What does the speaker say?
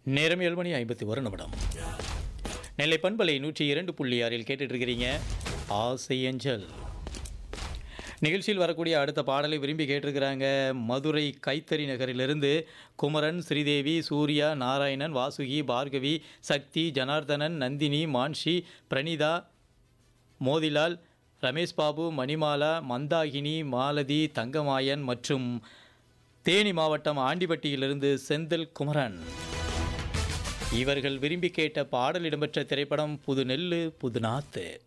நேரம் ஏழு மணி ஐம்பத்தி ஒரு நிமிடம் நெல்லை பண்பலை நூற்றி இரண்டு புள்ளி ஆறில் கேட்டுட்டு இருக்கிறீங்க ஆசை அஞ்சல் நிகழ்ச்சியில் வரக்கூடிய அடுத்த பாடலை விரும்பி கேட்டிருக்கிறாங்க மதுரை கைத்தறி நகரிலிருந்து குமரன் ஸ்ரீதேவி சூர்யா நாராயணன் வாசுகி பார்கவி சக்தி ஜனார்தனன் நந்தினி மான்ஷி பிரணிதா மோதிலால் ரமேஷ் பாபு மணிமாலா மந்தாகினி மாலதி தங்கமாயன் மற்றும் தேனி மாவட்டம் ஆண்டிப்பட்டியிலிருந்து செந்தில் குமரன் இவர்கள் விரும்பி கேட்ட பாடல் இடம்பெற்ற திரைப்படம் புது நெல்லு புது நாத்து